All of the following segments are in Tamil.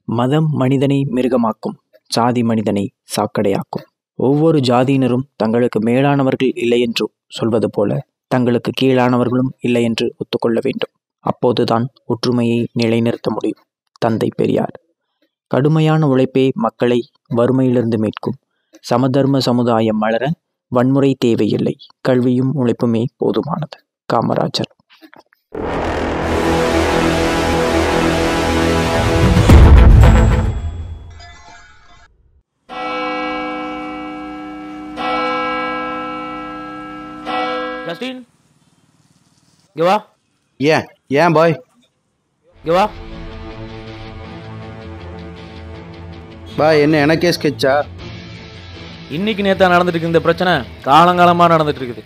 மதம் மனிதனை மிருகமாக்கும் சாதி மனிதனை சாக்கடையாக்கும் ஒவ்வொரு ஜாதியினரும் தங்களுக்கு மேலானவர்கள் இல்லை என்று சொல்வது போல தங்களுக்கு கீழானவர்களும் இல்லை என்று ஒத்துக்கொள்ள வேண்டும் அப்போதுதான் ஒற்றுமையை நிலைநிறுத்த முடியும் தந்தை பெரியார் கடுமையான உழைப்பே மக்களை வறுமையிலிருந்து மீட்கும் சமதர்ம சமுதாயம் வளர வன்முறை தேவையில்லை கல்வியும் உழைப்புமே போதுமானது காமராஜர் ஜஸ்டின் இங்க வா ஏன் ஏன் பாய் இங்க வா பாய் என்ன எனக்கே ஸ்கெட்சா இன்னைக்கு நேத்தா நடந்துட்டு இருக்கு இந்த பிரச்சனை காலங்காலமா நடந்துட்டு இருக்குது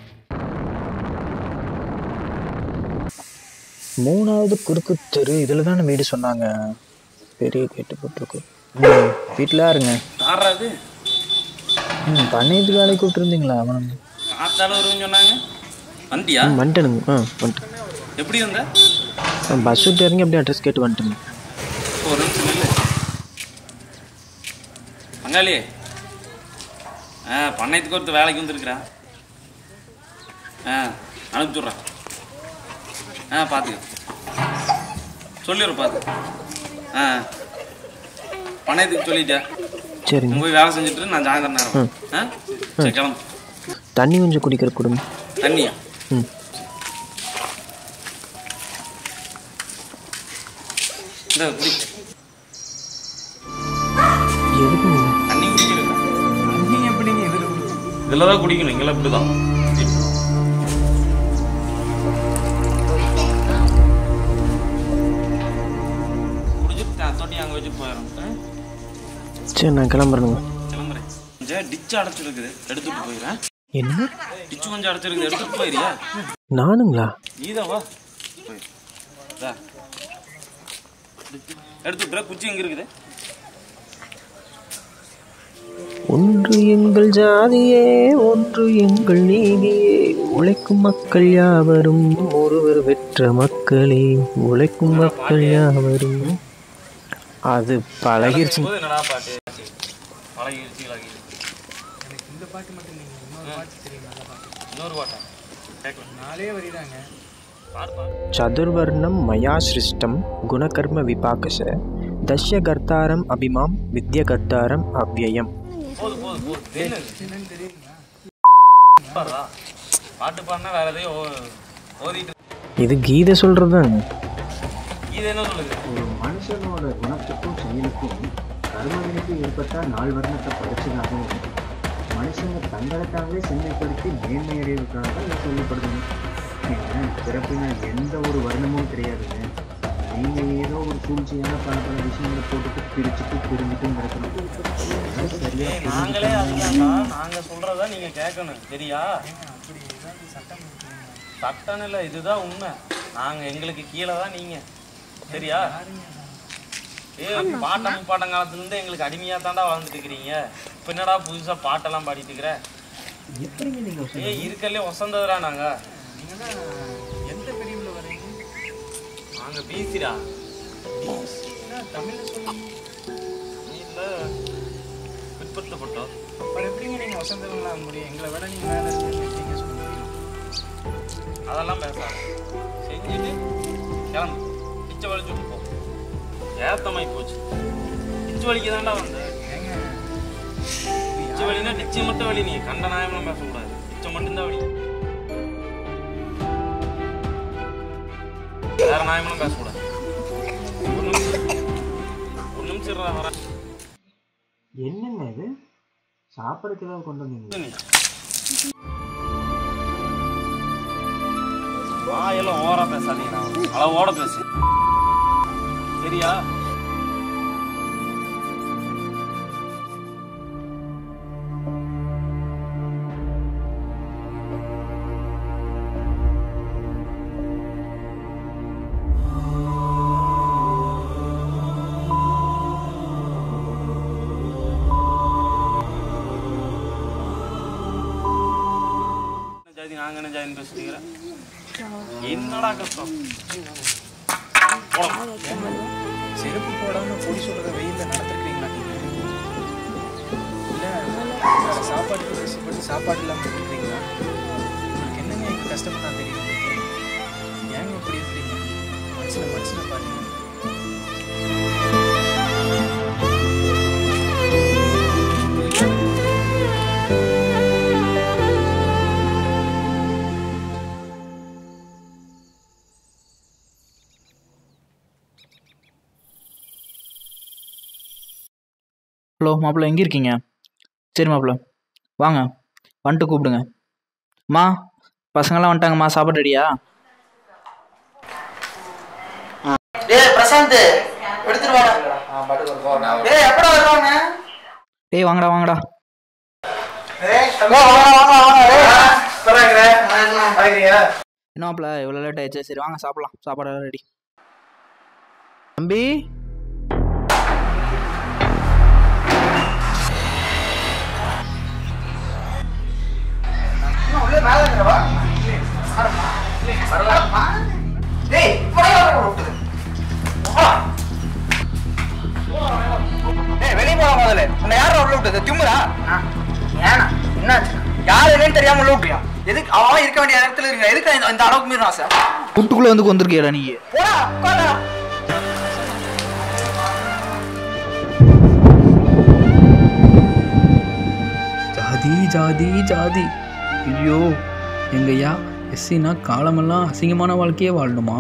மூணாவது குறுக்கு தெரு இதில் தானே வீடு சொன்னாங்க பெரிய கேட்டு போட்டிருக்கு வீட்டில் இருங்க ஆடுறாது ம் பண்ணையத்துக்கு வேலைக்கு கூப்பிட்டுருந்தீங்களா அவன் ஆத்தால வருவேன்னு சொன்னாங்க வந்தியா வந்துட்டேனுங்க ஆ வந்துட்டேன் எப்படி வந்த பஸ் விட்டு இறங்கி அப்படியே அட்ரஸ் கேட்டு வந்துட்டேங்க ஒரு நிமிஷம் நில்லு பங்காளி ஆ பண்ணையத்துக்கு ஒருத்தர் வேலைக்கு வந்திருக்கிறா ஆ அனுப்பிச்சுட்றேன் ஆ பார்த்துக்க சொல்லிடுறேன் பார்த்து ஆ பண்ணையத்துக்கு சொல்லிட்டேன் சரிங்க நீ போய் வேலை செஞ்சுட்டு நான் சாயந்தரம் நேரம் ஆ சரி கிளம்பு தண்ணி கொஞ்சம் குடிக்கிற கொடுங்க தண்ணியா ம் இந்த குடி எதுக்குங்க தண்ணி குடிக்கிறேன் தண்ணி எப்படிங்க இதில் இதில் தான் குடிக்கணும் இங்கெல்லாம் இப்படி தான் குடிச்சிட்டு நான் தொட்டி அங்கே வச்சுட்டு போயிடுறேன் சரி நான் கிளம்புறேனுங்க கிளம்புறேன் கொஞ்சம் டிச்சு அடைச்சிருக்குது எடுத்துட்டு போயிடுறேன் என்ன டிச்சு கொஞ்சம் அடைச்சிருக்குது எடுத்துட்டு போயிரியா நானுங்களா நீதான் வா போயிரு. இதா. எடுத்து விட்ற குச்சி எங்கே இருக்குது ஒன்று எங்கள் ஜாதியே ஒன்று எங்கள் நீதியே உழைக்கும் மக்கள் யாவரும் ஒருவர் பெற்ற மக்களே உழைக்கும் மக்கள் யாவரும் அது பழகிருச்சு போது என்னடா பாட்டு பழகிருச்சு பழகிருச்சு இந்த பாட்டு மட்டும் இன்னொரு பாட்டா கேட்கலாம் நாலே வரிதாங்க பாடு பாடு சதுர்வர்ணம் மயா சிருஷ்டம் குணகர்ம விபாகச தஷ்ய கர்த்தாரம் அபிமாம் வித்ய கர்த்தாரம் அவ்யயம் போது போது போது என்னது பாடுறா பாட்டு பாடினா வேற எதையும் ஓ- ஓதிட்டு இது கீதை சொல்றதுதாங்க இது என்ன சொல்லுது ஒரு மனுஷனோட குணத்துக்கும் செயலுக்கும் கர்மவினைக்கு ஏற்பட்ட நாள் வர்ணத்தை படைச்சதாகவும் மனுஷங்க தங்களை தாங்களே செம்மைப்படுத்தி மேன்மையடைவதற்காக இதை சொல்லப்படுதுங்க ஏங்க, பிறப்பின எந்த ஒரு வர்ணமும் கிடையாதுங்க நீங்க ஏதோ ஒரு சூழ்ச்சியான பல பல விஷயங்களை போட்டுட்டு பிரிச்சுட்டு பிரிஞ்சுட்டும் இருக்கணும் சரியா நாங்களே அதுதான்டா நாங்க சொல்றதா நீங்க கேட்கணும் சரியா சட்டம் இல்லை இதுதான் உண்மை நாங்க எங்களுக்கு கீழே தான் நீங்க சரியா ஏ பாட்டம் முப்பாட்டம் காலத்துல இருந்து எங்களுக்கு அடிமையா தாண்டா வாழ்ந்துட்டு இருக்கிறீங்க இப்ப என்னடா புதுசா பாட்டெல்லாம் பாடிட்டு இருக்கிற ஏ இருக்கலே வசந்ததுடா நாங்க எந்த பிரிவுல வரீங்க நாங்க பிசிடா தமிழ்ல சொல்லு இல்ல பிற்படுத்தப்பட்டோம் அப்புறம் எப்படிங்க நீங்க வசந்தங்களா முடியும் எங்களை விட நீங்க மேல இருக்கீங்க எப்படிங்க சொல்ல முடியும் அதெல்லாம் பேசாத செஞ்சுட்டு கிளம்பு பிச்சை வலிச்சு விட்டு போ ஏத்தமாய் போச்சு பிச்சு வலிக்கு தான்டா வந்த பிச்சு வலினா டிச்சு மட்டும் வலி நீ கண்ட நியாயம்லாம் பேசக்கூடாது பிச்சை மட்டும்தான் வலி வேற நியாயம்லாம் பேசக்கூடாது ஒரு நிமிஷம் ஒரு நிமிஷம் இருடா, வரேன் என்னங்க இது சாப்பிட்றதுக்கு தான் கொண்டு வந்தீங்க வாயெல்லாம் ஓவரா பேசாதீங்க அளவோட பேசு சரியா என்ன ஜாதி நாங்க என்ன ஜாதின்னு பேசுறீங்க என்னடா கஷ்டம் செருப்பு போடாம பொடி சொல்றத வெயில்ல நடந்துருக்கீங்களா நீங்க இல்ல சாப்பாட்டுக்கு கஷ்டப்பட்டு சாப்பாடு இல்லாம இருக்கீங்களா உங்களுக்கு என்னங்க எங்க கஷ்டம் தான் தெரியும் உங்களுக்கு ஏங்க இப்படி இருக்கிறீங்க மனுஷனை மனுஷனை பாருங்க ஹலோ மாப்பிள்ள எங்கே இருக்கீங்க சரி மாப்பிள்ள வாங்க வந்துட்டு கூப்பிடுங்க அம்மா பசங்களாம் வந்துட்டாங்கம்மா சாப்பாடு ரெடியா டேய் பிரசாந்த் எடுத்துட்டு வாடா டேய் எப்படா வருவாங்க டேய் வாங்கடா வாங்கடா டேய் வாங்க வாங்க வாங்க டேய் பரவாயில்லை வாங்கிறியா என்ன மாப்பிள்ள இவ்வளோ லேட் ஆயிடுச்சு சரி வாங்க சாப்பிடலாம் சாப்பாடு ரெடி தம்பி உள்ள மேல இருக்கவா வரலாமா டேய் போய் வர விட்டுது டேய் வெளிய போடா முதல்ல உன்னை யாரா உள்ள விட்டது திமுறா ஏனா என்னாச்சு யார் என்னன்னு தெரியாம உள்ள விட்டியா எதுக்கு அவன் இருக்க வேண்டிய இடத்துல இருக்க எதுக்கு இந்த- இந்த அளவுக்கு மீறினா சார் வீட்டுக்குள்ளே வந்து கொண்டிருக்கியடா நீ போடா உட்கார்டா ஜாதி ஜாதி ஜாதி ஐயோ எங்கய்யா எஸ்சினா காலமெல்லாம் அசிங்கமான வாழ்க்கையே வாழணுமா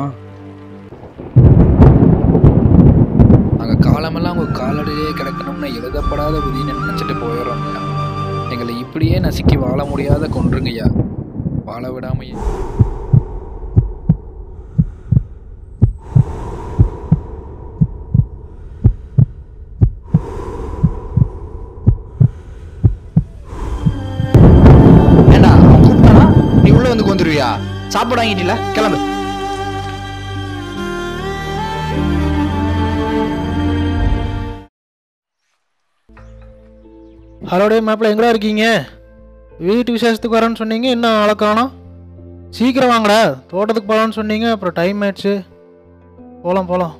நாங்கள் காலமெல்லாம் உங்கள் காலடியிலே கிடக்கணும்னு எழுதப்படாத விதின்னு நினச்சிட்டு போயிடுறோங்கய்யா எங்களை இப்படியே நசுக்கி வாழ முடியாத கொன்றுங்கய்யா வாழ விடாமையே ஏண்டா அவன் கூப்பிட்டானா நீ உள்ளே வந்து கொந்துருவியா சாப்பாடு வாங்கிட்டில கிளம்பு ஹலோ டே மாப்பிள்ள எங்கடா இருக்கீங்க வீட்டு விசேஷத்துக்கு வரேன்னு சொன்னீங்க இன்னும் ஆளை காணோம் சீக்கிரம் வாங்கடா தோட்டத்துக்கு போகலான்னு சொன்னீங்க அப்புறம் டைம் ஆயிடுச்சு போகலாம் போகலாம்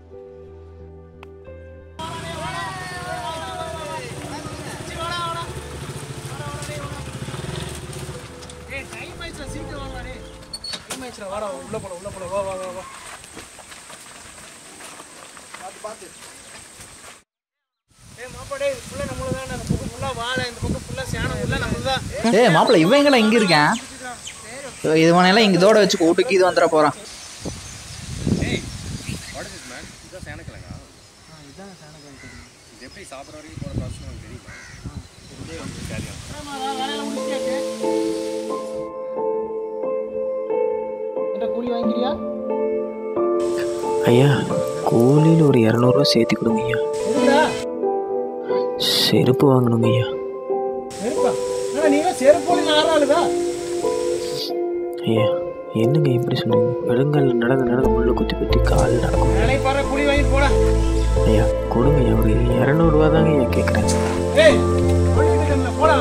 வாடா உள்ள போல உள்ள போல வா வா வா வா ஏய் மாப்பிள்ள இவன் எங்கடா இங்கே இருக்கேன் இது வேணாலும் இங்கே இதோட வச்சு வீட்டுக்கு இது வந்துட போகிறான் கூலி வாங்கிக்கிறியா ஐயா கூலியில் ஒரு இரநூறுவா சேர்த்து கொடுங்க ஐயா எதுக்குடா செருப்பு வாங்கணுங்க ஐயா செருப்பா ஆனா நீங்க செருப்போடு ஆறாளுதா ஐயா என்னங்க இப்படி சொன்னீங்க வெறுங்கல்ல நடந்து நடந்து முள்ள குத்தி குத்தி கால் நடக்கும் வேலை பாரு கூலி வாங்கி போடா ஐயா கொடுங்க ஐயா ஒரு இரநூறுவா தாங்க ஐயா கேட்குறேன் ஏய் ஓடிக்கிட்டு போடா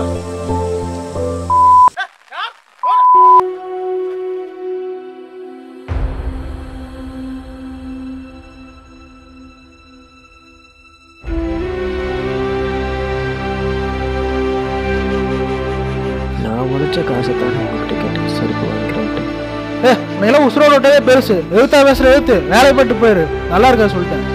நான் உழைச்ச காசை தான் உங்கள்கிட்ட கேட்டு செருப்பு வாங்கிக்கிறேன்ட்டு ஏ உன்னையெல்லாம் உசுரோட விட்டதே பெருசு எழுத்தா பேசுற எழுத்து வேலைப்பட்டு போயிரு நல்லா இருக்கா சொல்லிட்டேன்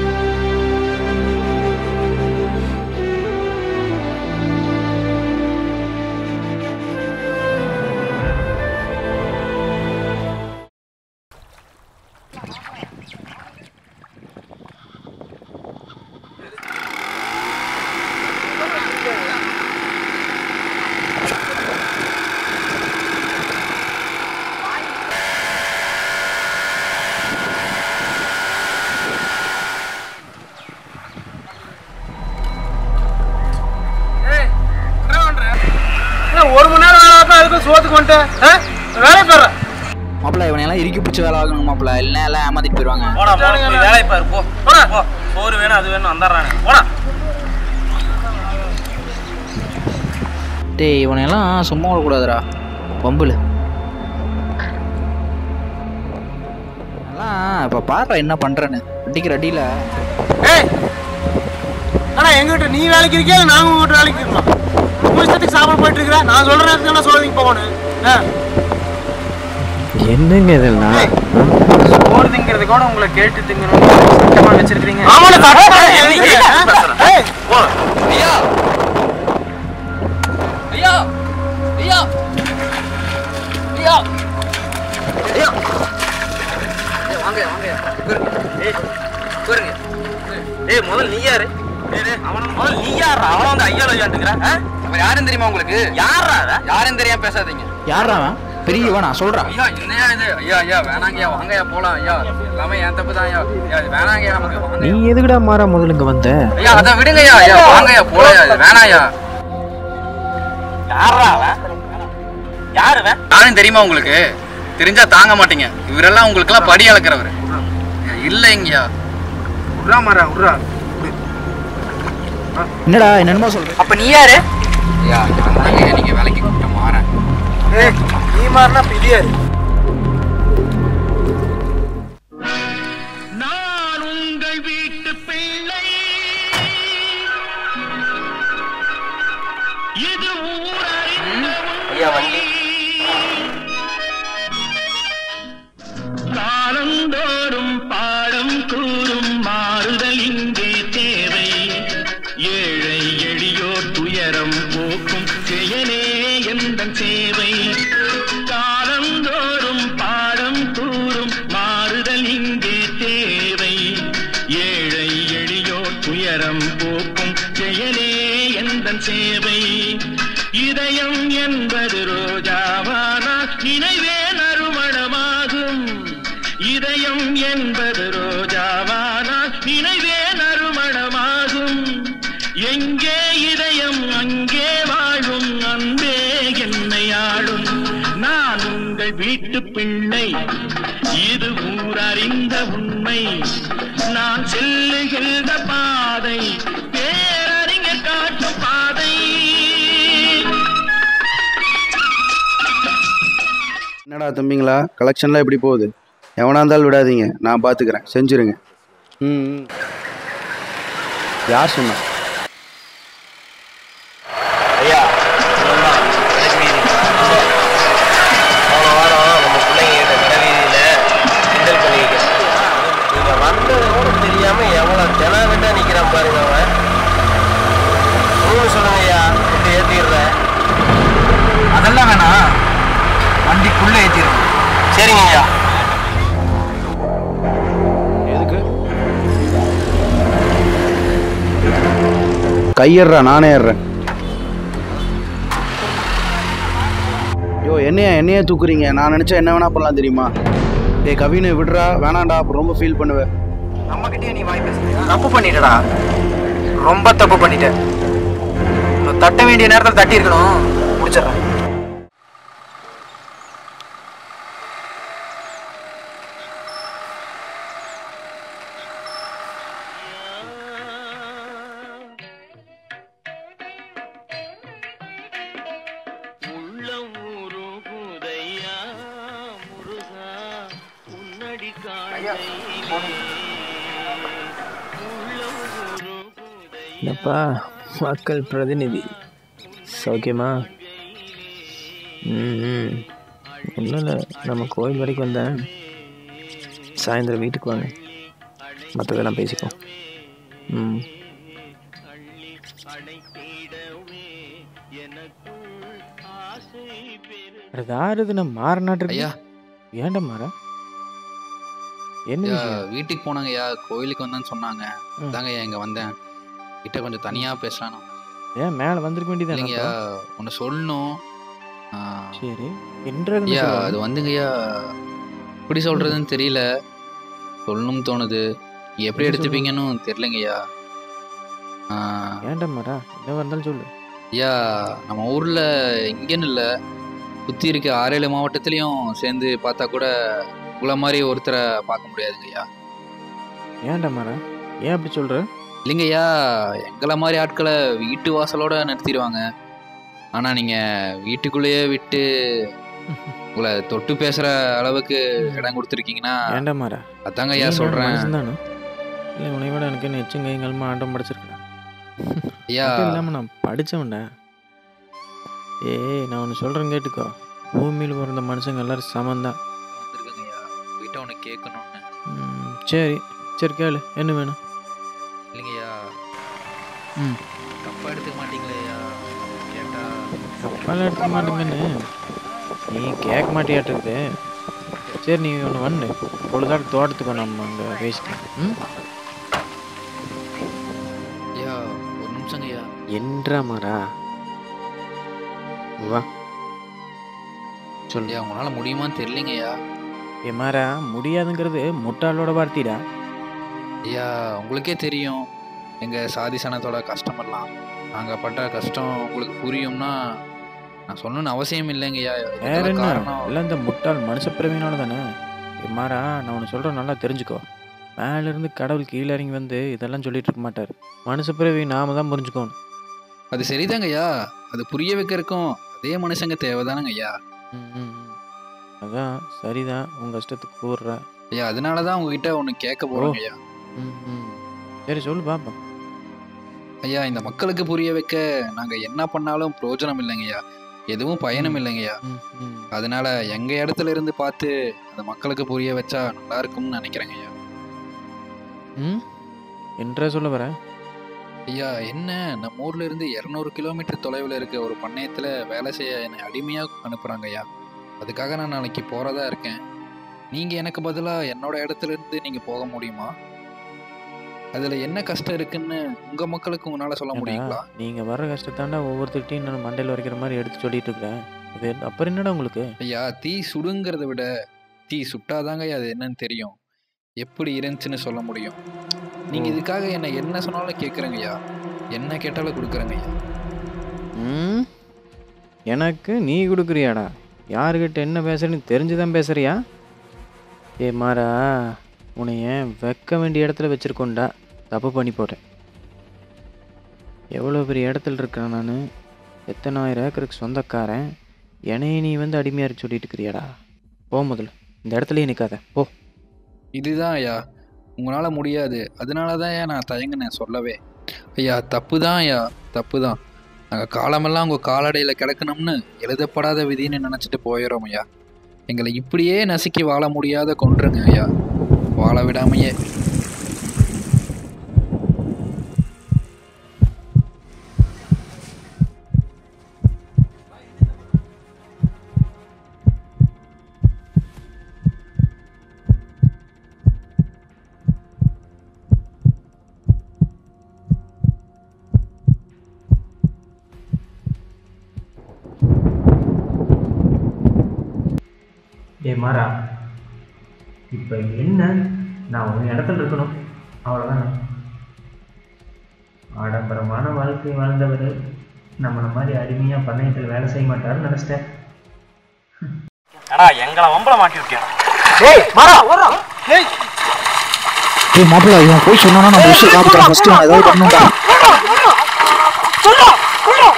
ஒரு மணி நேரம் வேலை பார்த்தா அதுக்கும் சோத்துக்கு வந்துட்டேன் வேலை பெற மாப்பிள்ள இவனையெல்லாம் இறுக்கி பிடிச்சி வேலை ஆகணும் மாப்பிள்ள இல்லைன்னா எல்லாம் ஏமாத்திட்டு போயிடுவாங்க போடா போடா போய் வேலையை பாரு போ போடா போ சோறு வேணும் அது வேணும் வந்துடுறானே போடா டேய் இவனையெல்லாம் சும்மா விடக்கூடாதுடா பம்புல எல்லாம் இப்போ பாடுற என்ன பண்ணுறேன்னு அடிக்கிற அடியில் ஏய் அண்ணா எங்கிட்ட நீ வேலைக்கு இருக்கியா இல்லை நாங்கள் உங்கள்கிட்ட வேலைக்கு இருக்கோம் உங்க இஷ்டத்துக்கு சாப்பிட போயிட்டு இருக்கிற நான் சொல்ற நேரத்துக்கு என்ன சொல்றதுக்கு போகணும் ஆ என்னங்க இதெல்லாம் போறதுங்கிறது கூட உங்களை கேட்டு திங்கணும் சட்டமா வச்சிருக்கீங்க ஆமாடா சட்டமா ஏய் போ ஐயா ஐயா ஐயா ஐயா ஐயா வாங்க வாங்க ஏய் முதல்ல நீ யாரு அவன முதல்ல நீ யாரா அவன வந்து ஐயா ஐயாட்டுக்கிற அவன் யாருன்னு தெரியுமா உங்களுக்கு யாரா அவ? யாருன்னு தெரியாம பேசாதீங்க யாரா அவன் பெரியவன் நான் சொல்றேன் ஐயா என்னையா இது ஐயா ஐயா வேணாங்கய்யா வாங்கய்யா போலாம் ஐயா எல்லாமே என் தப்பு தான் ஐயா ஐயா இது வேணாங்கய்யா நமக்கு வாங்க நீ எதுக்குடா மாறா முதல்ல இங்க வந்த ஐயா அதை விடுங்கய்யா ஐயா வாங்கய்யா போலாம் இது வேணாம்யா யாரா அவன் யாரு அவன் யாருன்னு தெரியுமா உங்களுக்கு தெரிஞ்சா தாங்க மாட்டீங்க இவரெல்லாம் உங்களுக்கெல்லாம் படி அளக்கிறவர் இல்லைங்கய்யா உர்ரா மாறா உர்ரா என்னடா என்னென்னமோ சொல்ற அப்ப நீ யாரு ஐயா ஐயா நீங்க வேலைக்கு கூப்பிட்டு மாறேன் ஏய் நீ மாறினா அப்ப இது யாரு ஐயா வண்டி காலந்தோறும் பாடம் கூறும் மாறுதல் இங்கே தேவை ஏழை எளியோர் துயரம் போக்கும் செயலே எந்த சேவை காலந்தோறும் பாடம் கூறும் மாறுதல் இங்கே தேவை ஏழை எளியோர் துயரம் போக்கும் செயலே எந்த சேவை இதயம் என்பது ரோஜாவானா நினைவே நறுமணமாகும் இதயம் என்பது ரோஜாவானா நினைவே நறுமணமாகும் எங்கே இதயம் அங்கே வாழும் அன்பே என்னை ஆளும் நான் உங்கள் வீட்டு பிள்ளை இது ஊரறிந்த உண்மை நான் செல்லுகின்ற பாதை பேரறிஞர் காட்டும் பாதை என்னடா தம்பிங்களா கலெக்ஷன்லாம் எப்படி போகுது எவனா இருந்தாலும் விடாதீங்க நான் பார்த்துக்கிறேன் செஞ்சுருங்க ம் ம். யார் சொன்னா ஐயா சொல்லலாம் கடைவீதி போன வாரம் நம்ம பிள்ளைங்க கிட்ட கடைவீதியில் கிண்டல் பண்ணியிருக்கேன் நீங்க வந்தது கூட தெரியாம எவ்வளவு ஜன விட்டா நிக்கிறான் பாருங்க அவன் நீங்க சொல்லுங்க ஐயா இப்படி ஏத்திடுறேன் அதெல்லாம் வேணாம் வண்டிக்குள்ள ஏத்திடும் சரிங்க ஐயா எதுக்கு கையேறா நானே ஏறுறேன் ஐயோ என்னையா என்னையே தூக்குறீங்க நான் நினச்சா என்ன வேணா பண்ணலாம் தெரியுமா டேய் கவினு விடுறா வேணாம்டா அப்புறம் ரொம்ப ஃபீல் பண்ணுவேன் நம்ம கிட்டே நீ வாய் பேசுறியா தப்பு பண்ணிட்டடா ரொம்ப தப்பு பண்ணிட்ட உன்னை தட்ட வேண்டிய நேரத்தில் தட்டி இருக்கணும் முடிச்சிடுறேன் உள்ளம் உருகுதையா முருகா உன்னடி காண்கையிலே உள்ளம் உருகுதையா என்னப்பா மக்கள் பிரதிநிதி சௌக்கியமா ம் ஒன்றும் இல்லை நம்ம கோயில் வரைக்கும் வந்தேன் சாயந்தரம் வீட்டுக்கு வாங்க மற்றதெல்லாம் பேசிப்போம் ம் யார் இது நான் மாற நாட்டு ஐயா ஏன்டா மாற என்ன ஐயா, விஷயம் வீட்டுக்கு போனாங்க ஐயா கோயிலுக்கு வந்தேன்னு சொன்னாங்க ம். அதாங்க ஐயா இங்க வந்தேன் கிட்ட கொஞ்சம் தனியா பேசலாம் ஏன் மேலே வந்திருக்க இல்லைங்கய்யா வேண்டியதானே ஒன்று சொல்லணும் ஆ, சரி என்றாக ஐயா அது வந்துங்க ஐயா எப்படி சொல்றதுன்னு தெரியல சொல்லணும்னு தோணுது எப்படி எப்படி எடுத்துப்பீங்கன்னு தெரியலங்கய்யா ஆ, ஏன்டா மாறா என்ன இருந்தாலும் சொல்லு ஐயா நம்ம ஊர்ல இங்கேன்னு இல்லை சுற்றி இருக்க ஆறேழு மாவட்டத்துலேயும் சேர்ந்து பார்த்தா கூட உங்களை மாதிரி ஒருத்தரை பார்க்க முடியாதுங்க ஐயா ஏன்டா மாறா ஏன் அப்படி சொல்ற இல்லைங்கய்யா எங்களை மாதிரி ஆட்களை வீட்டு வாசலோட நிறுத்திடுவாங்க ஆனால் நீங்கள் வீட்டுக்குள்ளேயே விட்டு உங்களை தொட்டு பேசுற அளவுக்கு இடம் கொடுத்துருக்கீங்கன்னா ஏன்டா மாறா அதாங்க ஐயா சொல்றேன் தானே இல்லை உன்னை விட எனக்கு என்ன எச்சும் கைங்களுமா ஆட்டம் படிச்சிருக்கேன் ஐயா அது இல்லாமல் நான் படித்தவன்டா ஏய் நான் ஒன்று சொல்கிறேன் கேட்டுக்கோ பூமியில் பிறந்த மனுஷங்க எல்லாரும் சமந்தான் வந்திருக்கேங்க ஐயா உங்ககிட்ட ஒன்று கேட்கணும்னு ம், சரி சரி கேளு என்ன வேணும் இல்லைங்கய்யா ம் தப்பா எடுத்துக்க மாட்டீங்களே ஐயா கேட்டா தப்பாலாம் எடுத்துக்க மாட்டேங்கன்னு நீ கேட்க மாட்டியாட்டுருக்குது சரி நீ ஒன்று வந்து பொழுதாட்டு தோட்டத்துக்கு நம்ம அங்கே பேசிக்கலாம் ம் ஐயா ஒரு நிமிஷங்க ஐயா என்றா மாறா வா சொல்லு ஐயா உங்களால முடியுமான்னு தெரியலங்க ஐயா ஏ மாறா முடியாதுங்கிறது முட்டாளோட வார்த்தைடா ஐயா உங்களுக்கே தெரியும் எங்க சாதி சனத்தோட கஷ்டமெல்லாம் நாங்க பட்ட கஷ்டம் உங்களுக்கு புரியும்னா நான் சொல்லணும்னு அவசியம் இல்லைங்க ஐயா வேற இதுக்கெல்லாம் என்ன காரணம் எல்லாம் இந்த முட்டாள் மனுஷ பிறவினால தானே ஏ மாறா நான் ஒன்று சொல்கிறேன் நல்லா தெரிஞ்சுக்கோ மேலேருந்து கடவுள் கீழே இறங்கி வந்து இதெல்லாம் சொல்லிட்டு இருக்க மாட்டார் மனுஷ பிறவி நாம தான் புரிஞ்சுக்கணும் அது சரிதாங்க ஐயா அது புரிய வைக்கிறதுக்கும் அதே மனுஷங்க தேவைதானங்க ஐயா ம், ம், ம். அதான் சரிதான் உங்கள் இஷ்டத்துக்கு கூறுற ஐயா அதனால தான் உங்ககிட்ட ஒன்று கேட்க போறோங்க ஐயா ம் ம் சரி சொல்லு பாப்போம் ஐயா இந்த மக்களுக்கு புரிய வைக்க நாங்க என்ன பண்ணாலும் பிரயோஜனம் இல்லைங்க ஐயா எதுவும் பயனும் இல்லைங்க ஐயா ம் ம் அதனால எங்க இடத்துல இருந்து பார்த்து அந்த மக்களுக்கு புரிய வச்சா நல்லா இருக்கும்னு நினைக்கிறேங்க ஐயா ம் என்ற சொல்ல வர ஐயா என்ன நம்ம ஊர்ல இருந்து இரநூறு கிலோமீட்டர் தொலைவில் இருக்க ஒரு பண்ணையத்துல வேலை செய்ய என்னை அடிமையா அனுப்புறாங்க ஐயா அதுக்காக நான் நாளைக்கு போறதா இருக்கேன் நீங்க எனக்கு பதிலா என்னோட இடத்துல இருந்து நீங்க போக முடியுமா அதுல என்ன கஷ்டம் இருக்குன்னு உங்க மக்களுக்கு உங்களால சொல்ல முடியுங்களா நீங்கள் வர்ற கஷ்டத்தாண்டா ஒவ்வொருத்தர்கிட்டையும் நான் மண்டையில் வைக்கிற மாதிரி எடுத்து சொல்லிட்டு இருக்கிறேன் இது அப்புறம் என்னடா உங்களுக்கு ஐயா தீ சுடுங்கிறத விட தீ சுட்டாதாங்க ஐயா அது என்னன்னு தெரியும் எப்படி இருந்துச்சுன்னு சொல்ல முடியும் நீங்க இதுக்காக என்ன என்ன சொன்னாலும் கேட்குறேங்க ஐயா என்ன கேட்டாலும் கொடுக்குறேங்க ஐயா ம் எனக்கு நீ கொடுக்குறியாடா யாருக்கிட்ட என்ன பேசுறேன்னு தெரிஞ்சுதான் பேசுறியா ஏ மாறா உன்னைய வைக்க வேண்டிய இடத்துல வச்சிருக்கோண்டா தப்பு பண்ணி போட்டேன் எவ்வளோ பெரிய இடத்துல இருக்கிறேன் நான் எத்தனை ஆயிரம் ஏக்கருக்கு சொந்தக்காரன் என்னைய நீ வந்து அடிமையாக இருக்க சொல்லிட்டு இருக்கிறியாடா போ முதல்ல இந்த இடத்துலயே நிற்காத போ இதுதான் ஐயா உங்களால் முடியாது அதனால தான் ஐயா நான் தயங்கினேன் சொல்லவே ஐயா தப்பு தான் ஐயா தப்பு தான் நாங்கள் காலமெல்லாம் உங்கள் காலடையில் கிடக்கணும்னு எழுதப்படாத விதின்னு நினச்சிட்டு போயிடுறோம் ஐயா எங்களை இப்படியே நசுக்கி வாழ முடியாத கொன்றுங்க ஐயா வாழ விடாமையே ஏ மாறா இப்போ என்ன நான் உன் இடத்துல இருக்கணும் அவ்வளோதானே ஆடம்பரமான வாழ்க்கை வாழ்ந்தவர் நம்மளை மாதிரி அடிமையாக பண்ணையத்தில் வேலை செய்ய மாட்டாருன்னு நினச்சிட்டேன் ஏடா எங்களை வம்பள மாட்டி விட்டியா டேய் மாறா ஓடுறா டேய் ஏய் மாப்பிள்ள இவன் போய் சொன்னானா நம்ம விஷயம் காமிக்கிறேன் ஃபர்ஸ்ட் நான் ஏதாவது பண்ணுடா சொல்றா சொல்றா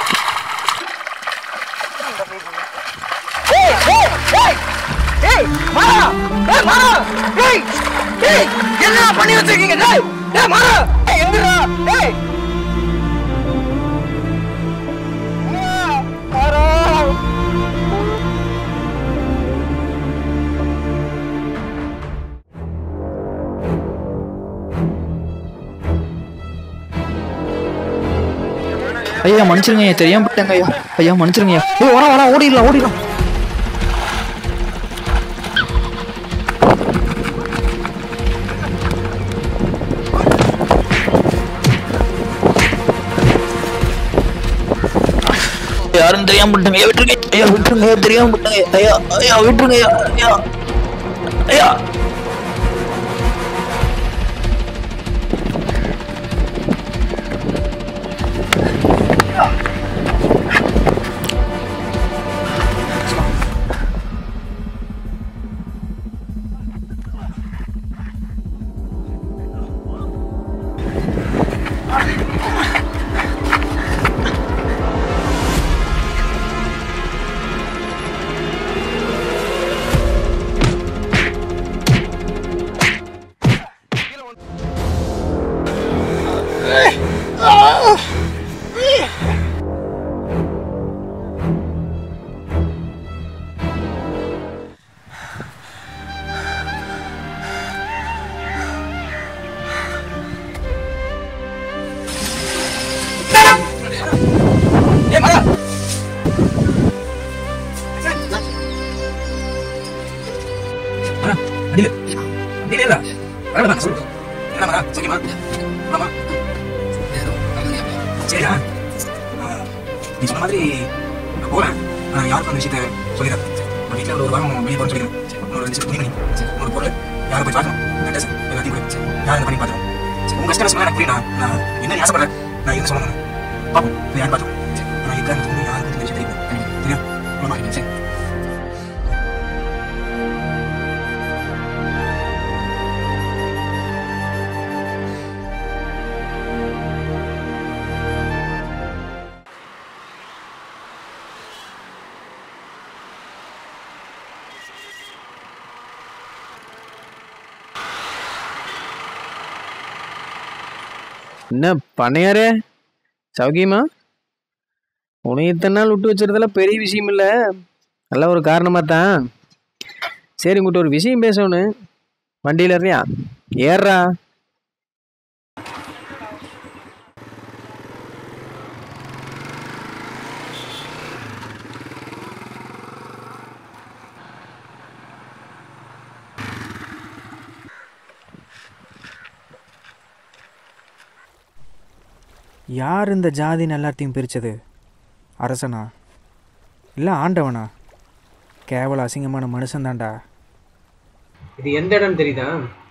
ஏய் ஏய் ஏய் ஏய் மாறா ஏய் மாறா ஏய் ஏய் என்ன பண்ணி வச்சிருக்கீங்க டேய் டேய் மாறா ஏய் எங்கடா ஏய் மாறா ஐயா மன்னிச்சிருங்க ஐயா தெரியாம விட்டாங்க ஐயா ஐயா மன்னிச்சிருங்க ஐயா ஏய் வரா வரா ஓடிடலாம் ஓடிடலாம் யாரும் தெரியாம விட்டுங்க ஐயா விட்டுருங்க ஐயா விட்டுருங்க ஐயா தெரியாம விட்டுங்க ஐயா ஐயா விட்டுருங்க ஐயா ஐயா ஐயா வண்டியில வண்டியில இல்ல வரல தான் சொல்லு என்னம்மா சரிம்மா ஆமா சரியா ஆ, நீ சொன்ன மாதிரி நான் போறேன் நான் யாருக்கும் அந்த விஷயத்த சொல்லிடுறேன் உங்க வீட்டுல ஒரு ஒரு வாரம் வெளியே போறேன்னு சொல்லிடுறேன் உன்னோட ரெண்டு துணி மணி ஒரு பொருள் யாரை போய் பார்க்கணும் அட்ரஸ் எல்லாத்தையும் கொடு யாரும் பண்ணி பார்த்துரும் உங்க கஷ்டம் சொன்னா எனக்கு புரியுதா நான் என்ன நீ ஆசைப்படுறேன் நான் எதுவும் சொல்லணும் பாப்போம் இது யார் பார்த்தோம் நான் இருக்கிற துணி யாருக்கும் இந்த விஷயம் தெரியும் சரியா போலாமா? சரி என்ன பண்ணையாரே சௌக்கியமா உன்னை இத்தனை நாள் விட்டு வச்சிருந்ததெல்லாம் பெரிய விஷயம் இல்லை நல்ல ஒரு காரணமாக தான் சரி உங்கள்கிட்ட ஒரு விஷயம் பேசணும் வண்டியில் இருறியா ஏறா யார் இந்த ஜாதி எல்லாத்தையும் பிரித்தது அரசனா இல்லை ஆண்டவனா கேவல அசிங்கமான மனுஷன்தான்டா இது எந்த இடம் தெரியுதா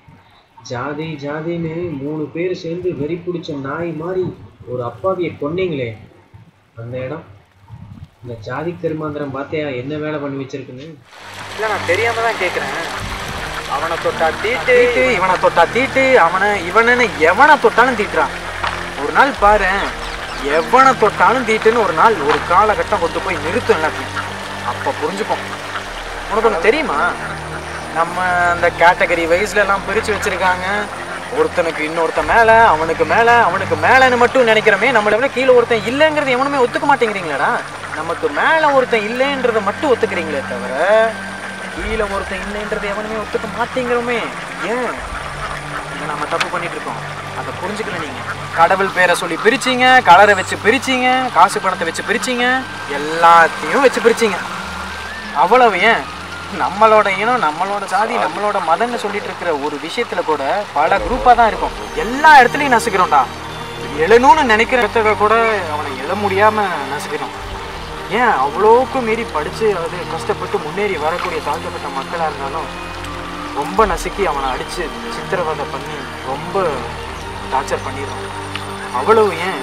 ஜாதி ஜாதின்னு மூணு பேர் சேர்ந்து வெறி பிடிச்ச நாய் மாதிரி ஒரு அப்பாவியை கொன்னீங்களே அந்த இடம் இந்த ஜாதி கருமாந்திரம் பார்த்தியா என்ன வேலை பண்ணி வச்சிருக்குன்னு இல்லை நான் தெரியாம தான் கேட்குறேன் அவனை தொட்டா தீட்டு இவனை தொட்டா தீட்டு அவனை இவனன்னு எவனை தொட்டாலும் தீட்டுறான் ஒரு நாள் பாரு எவனை தொட்டாலும் தீட்டுன்னு ஒரு நாள் ஒரு காலகட்டம் கொண்டு போய் நிறுத்தும் எல்லாத்தையும் அப்போ புரிஞ்சுப்போம் உனக்கு ஒன்று தெரியுமா நம்ம அந்த கேட்டகரி வைஸ்ல எல்லாம் பிரித்து வச்சிருக்காங்க ஒருத்தனுக்கு இன்னொருத்தன் மேலே அவனுக்கு மேலே அவனுக்கு மேலேன்னு மட்டும் நினைக்கிறோமே நம்மளை விட கீழே ஒருத்தன் இல்லைங்கிறது எவனுமே ஒத்துக்க மாட்டேங்கிறீங்களாடா நமக்கு மேலே ஒருத்தன் இல்லைன்றதை மட்டும் ஒத்துக்கிறீங்களே தவிர கீழே ஒருத்தன் இல்லைன்றதை எவனுமே ஒத்துக்க மாட்டேங்கிறோமே ஏன் இங்க நம்ம தப்பு பண்ணிட்டு இருக்கோம் அதை புரிஞ்சுக்கல நீங்க கடவுள் பேரை சொல்லி பிரிச்சீங்க கலரை வச்சு பிரிச்சீங்க காசு பணத்தை வச்சு பிரிச்சீங்க எல்லாத்தையும் வச்சு பிரிச்சீங்க அவ்வளவு ஏன் நம்மளோட இனம் நம்மளோட சாதி நம்மளோட மதம்னு சொல்லிட்டு இருக்கிற ஒரு விஷயத்துல கூட பல குரூப்பா தான் இருக்கும் எல்லா இடத்துலயும் நசுக்கிறோம்டா எழணும்னு நினைக்கிற இடத்துல கூட அவனை எழ முடியாம நசுக்கிறோம் ஏன் அவ்வளோக்கும் மீறி படிச்சு அது கஷ்டப்பட்டு முன்னேறி வரக்கூடிய தாழ்த்தப்பட்ட மக்களா இருந்தாலும் ரொம்ப நசுக்கி அவனை அடிச்சு சித்திரவதை பண்ணி ரொம்ப டார்ச்சர் பண்ணிடுறான் அவ்வளவு ஏன்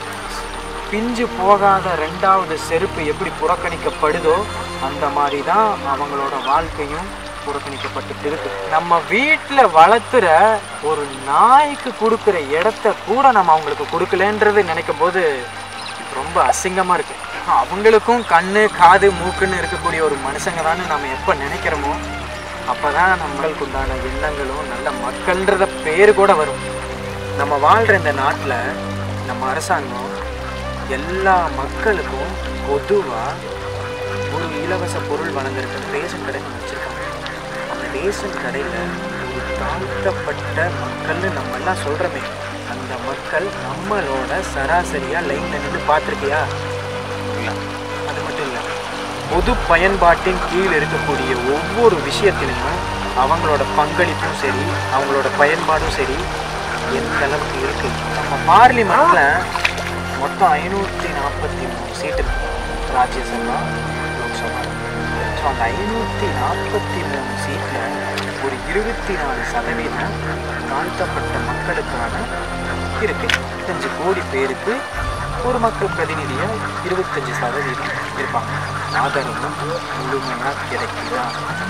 பிஞ்சு போகாத ரெண்டாவது செருப்பு எப்படி புறக்கணிக்கப்படுதோ அந்த மாதிரி தான் அவங்களோட வாழ்க்கையும் புறக்கணிக்கப்பட்டு இருக்கு நம்ம வீட்டில் வளர்த்துற ஒரு நாய்க்கு கொடுக்குற இடத்த கூட நம்ம அவங்களுக்கு கொடுக்கலன்றது நினைக்கும் போது ரொம்ப அசிங்கமாக இருக்கு அவங்களுக்கும் கண்ணு காது மூக்குன்னு இருக்கக்கூடிய ஒரு மனுஷங்க தானே நம்ம எப்போ நினைக்கிறோமோ அப்போ தான் நம்மளுக்கு உண்டான எண்ணங்களும் நல்ல மக்கள்ன்றத பேர் கூட வரும் நம்ம வாழ்கிற இந்த நாட்டில் நம்ம அரசாங்கம் எல்லா மக்களுக்கும் பொதுவாக ஒரு இலவச பொருள் வழங்குறதுக்கு ரேஷன் கடை வச்சுருக்காங்க அந்த ரேஷன் கடையில் ஒரு தாழ்த்தப்பட்ட மக்கள்னு நம்ம எல்லாம் சொல்கிறோமே அந்த மக்கள் நம்மளோட சராசரியாக லைனில் நின்று பார்த்துருக்கியா இல்லை அது மட்டும் இல்லை பொது பயன்பாட்டின் கீழ் இருக்கக்கூடிய ஒவ்வொரு விஷயத்திலையும் அவங்களோட பங்களிப்பும் சரி அவங்களோட பயன்பாடும் சரி எந்த அளவுக்கு இருக்கு நம்ம பார்லிமெண்ட்ல மொத்தம் ஐநூற்றி நாற்பத்தி மூணு சீட் இருக்கு ராஜ்யசபா லோக்சபா ஸோ அந்த ஐநூற்றி நாற்பத்தி மூணு சீட்டில் ஒரு இருபத்தி நாலு சதவீதம் தாழ்த்தப்பட்ட மக்களுக்கான இருக்கு இருபத்தஞ்சு கோடி பேருக்கு ஒரு மக்கள் பிரதிநிதியாக இருபத்தஞ்சு சதவீதம் இருப்பாங்க ஆதரவும் முழுமையாக கிடைக்குதா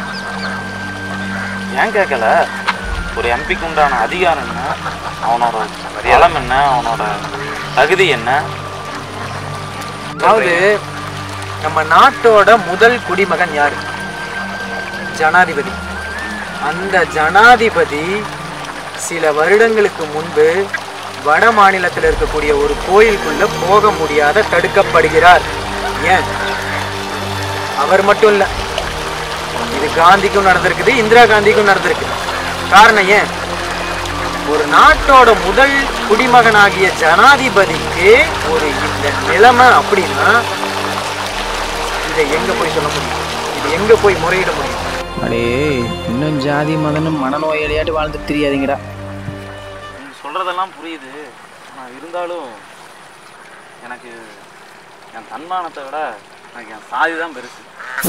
ஏன் கேட்கல ஒரு எம்பிக்கு உண்டான அதிகாரம் என்ன அவனோட பலம் என்ன அவனோட தகுதி என்ன அதாவது நம்ம நாட்டோட முதல் குடிமகன் யாரு ஜனாதிபதி அந்த ஜனாதிபதி சில வருடங்களுக்கு முன்பு வட மாநிலத்தில் இருக்கக்கூடிய ஒரு கோயிலுக்குள்ள போக முடியாத தடுக்கப்படுகிறார் ஏன் அவர் மட்டும் இல்ல இது காந்திக்கும் நடந்திருக்குது இந்திரா காந்திக்கும் நடந்திருக்கு காரணம் ஏன் ஒரு நாட்டோட முதல் குடிமகனாகிய ஜனாதிபதிக்கு ஒரு இந்த நிலைமை அப்படின்னா இதை எங்க போய் சொல்ல முடியும் இது எங்க போய் முறையிட முடியும் அடே இன்னும் ஜாதி மதன்னு மனநோயாளியாட்டு வாழ்ந்து தெரியாதீங்கடா நீங்க சொல்றதெல்லாம் புரியுது ஆனால் இருந்தாலும் எனக்கு என் தன்மானத்தை விட எனக்கு என் சாதி தான் பெருசு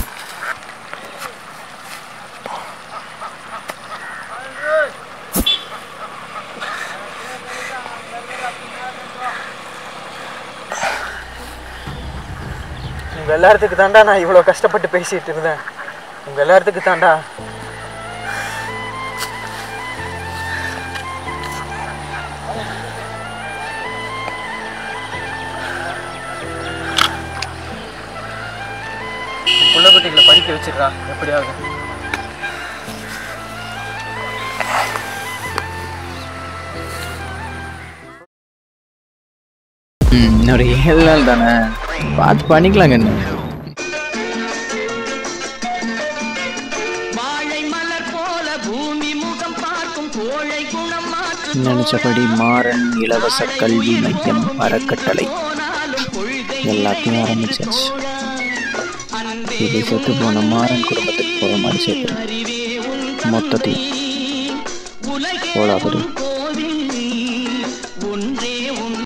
உங்க எல்லாத்துக்கு தாண்டா நான் இவ்வளோ கஷ்டப்பட்டு பேசிட்டு இருந்தேன் உங்க எல்லாத்துக்கு தாண்டா புள்ள குட்டிகளை படிக்க வச்சிருக்கா எப்படியாவது ம், இன்னொரு ஏழு நாள் தானே பார்த்து பண்ணிக்கலாங்க என்ன வாழை மலர் போல பூமி முகம் பார்க்கும் கோழை குணம் மாற்று நினைச்சபடி மாறன் இலவச கல்வி மையம் அறக்கட்டளை எல்லாத்தையும் ஆரம்பிச்சாச்சு இது செத்து போன மாறன் குடும்பத்துக்கு போகிற மாதிரி சேர்த்து மொத்தத்தையும் போலாபடி